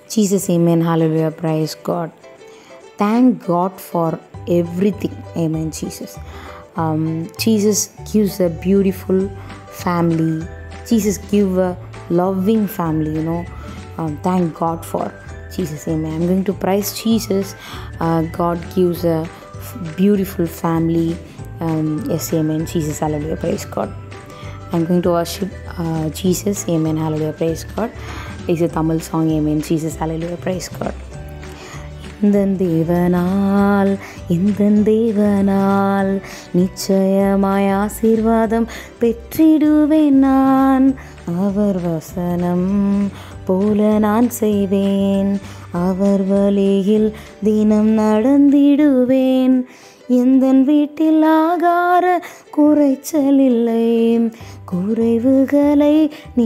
Jesus, amen. Hallelujah. Praise God. Thank God for everything. Amen, Jesus. Um, Jesus gives a beautiful family. Jesus give a loving family, you know. Um, thank God for Jesus. Amen. I'm going to praise Jesus. Uh, God gives a f- beautiful family. Um, yes, amen. Jesus, hallelujah. Praise God. I'm going to worship uh, Jesus. Amen. Hallelujah. Praise God. It's a Tamil song. Amen. Jesus. Hallelujah. Praise God. இந்த தேவனால் இந்த தேவனால் நிச்சயமாய் ஆசீர்வாதம் பெற்றிடுவேன் நான் அவர் வசனம் போல நான் செய்வேன் அவர் வழியில் தினம் நடந்திடுவேன் எந்தன் வீட்டில் ஆகார குறைச்சல் இல்லை குறைவுகளை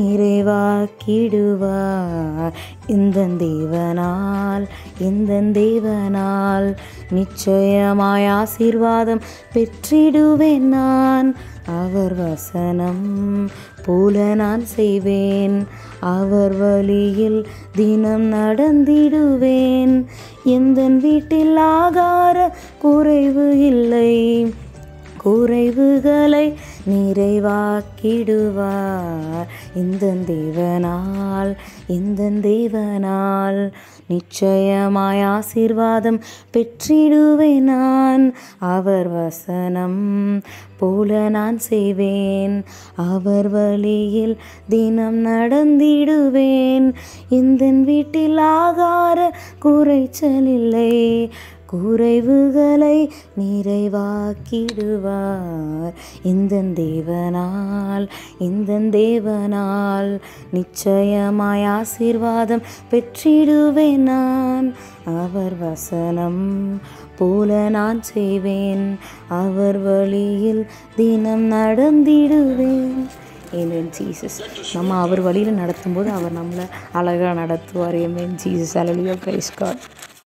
நிறைவாக்கிடுவார் இந்த தேவனால் இந்த தேவனால் நிச்சயமாய் ஆசீர்வாதம் பெற்றிடுவேன் நான் அவர் வசனம் போல நான் செய்வேன் அவர் வழியில் தினம் நடந்திடுவேன் எந்த வீட்டில் ஆகார குறைவு இல்லை குறைவுகளை நிறைவாக்கிடுவார் இந்த தேவனால் இந்த தேவனால் நிச்சயமாய் ஆசீர்வாதம் பெற்றிடுவேன் நான் அவர் வசனம் போல நான் செய்வேன் அவர் வழியில் தினம் நடந்திடுவேன் இந்த வீட்டில் ஆகார குறைச்சல் இல்லை குறைவுகளை நிறைவாக்கிடுவார் இந்த தேவனால் இந்த தேவனால் நிச்சயமாய் ஆசீர்வாதம் பெற்றிடுவேன் நான் அவர் வசனம் போல நான் செய்வேன் அவர் வழியில் தினம் நடந்திடுவேன் ஏமேன் ஜீசஸ் நம்ம அவர் வழியில் நடத்தும்போது அவர் நம்மளை அழகாக நடத்துவார் ஏமேன் ஜீசஸ் அலலியோ பிரைஸ் காட்